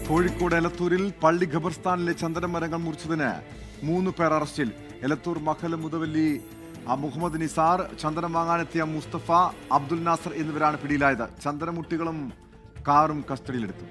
കോഴിക്കോട് എലത്തൂരിൽ പള്ളി ഖബർസ്ഥാനിലെ ചന്ദനമരങ്ങൾ മുറിച്ചതിന് മൂന്ന് പേർ അറസ്റ്റിൽ എലത്തൂർ മഹൽ മുതവല്ലി ആ, മുഹമ്മദ് നിസാർ ചന്ദനം വാങ്ങാനെത്തിയ മുസ്തഫ അബ്ദുൽ നാസർ എന്നിവരാണ് പിടിയിലായത് ചന്ദനമുട്ടികളും കാറും കസ്റ്റഡിയിലെടുത്തു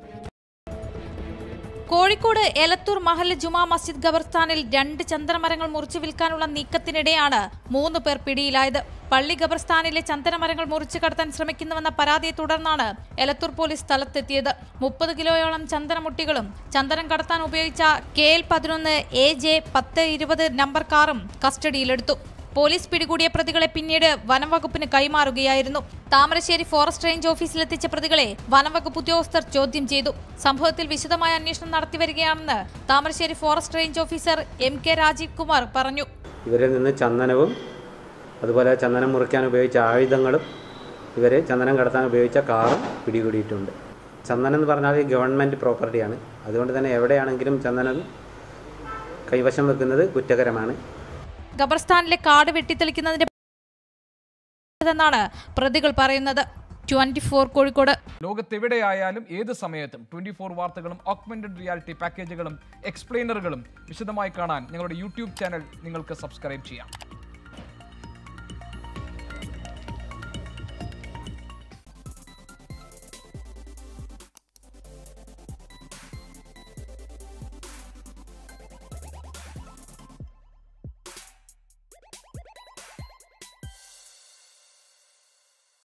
കോഴിക്കോട് എലത്തൂർ മഹല്ല് ജുമാ മസ്ജിദ് ഖബർസ്ഥാനിൽ രണ്ട് ചന്ദനമരങ്ങൾ മുറിച്ചു വിൽക്കാനുള്ള നീക്കത്തിനിടെയാണ് മൂന്ന് പേർ പിടിയിലായത് പള്ളി ഖബർസ്ഥാനിലെ ചന്ദനമരങ്ങൾ മുറിച്ചു കടത്താൻ ശ്രമിക്കുന്നുവെന്ന പരാതിയെ തുടർന്നാണ് എലത്തൂർ പോലീസ് സ്ഥലത്തെത്തിയത് മുപ്പത് കിലോയോളം ചന്ദനമുട്ടികളും ചന്ദനം കടത്താൻ ഉപയോഗിച്ച കെ എൽ പതിനൊന്ന് എ ജെ പത്ത് ഇരുപത് നമ്പർ കാറും കസ്റ്റഡിയിലെടുത്തു പോലീസ് പിടികൂടിയ പ്രതികളെ പിന്നീട് വനംവകുപ്പിന് കൈമാറുകയായിരുന്നു താമരശ്ശേരി ഫോറസ്റ്റ് റേഞ്ച് ഓഫീസിലെത്തിച്ച പ്രതികളെ വനംവകുപ്പ് ഉദ്യോഗസ്ഥർ ചോദ്യം ചെയ്തു സംഭവത്തിൽ വിശദമായ അന്വേഷണം നടത്തിവരികയാണെന്ന് Thamarassery forest range officer M K Rajeev Kumar പറഞ്ഞു ഇവരിൽ നിന്ന് ചന്ദനവും അതുപോലെ ചന്ദനം മുറിക്കാൻ ഉപയോഗിച്ച ആയുധങ്ങളും ഇവർ ചന്ദനം കടത്താൻ ഉപയോഗിച്ച കാറും പിടികൂടിയിട്ടുണ്ട് ചന്ദനം എന്ന് പറഞ്ഞാൽ ഗവൺമെൻറ് പ്രോപ്പർട്ടിയാണ് അതുകൊണ്ട് തന്നെ എവിടെയാണെങ്കിലും ചന്ദനം കൈവശം വെക്കുന്നത് കുറ്റകരമാണ് ഖബർസ്ഥാനിലെ കാട് വെട്ടിത്തെളിക്കുന്നതിന്റെ എന്നാണ് പ്രതികൾ പറയുന്നത് ട്വന്റി ഫോർ കോഴിക്കോട് ലോകത്തെവിടെയായാലും ഏത് സമയത്തും ട്വന്റി ഫോർ വാർത്തകളും ഓഗ്മെന്റഡ് റിയാലിറ്റി പാക്കേജുകളും എക്സ്പ്ലെയിനറുകളും വിശദമായി കാണാൻ ഞങ്ങളുടെ യൂട്യൂബ് ചാനൽ നിങ്ങൾക്ക് സബ്സ്ക്രൈബ് ചെയ്യാം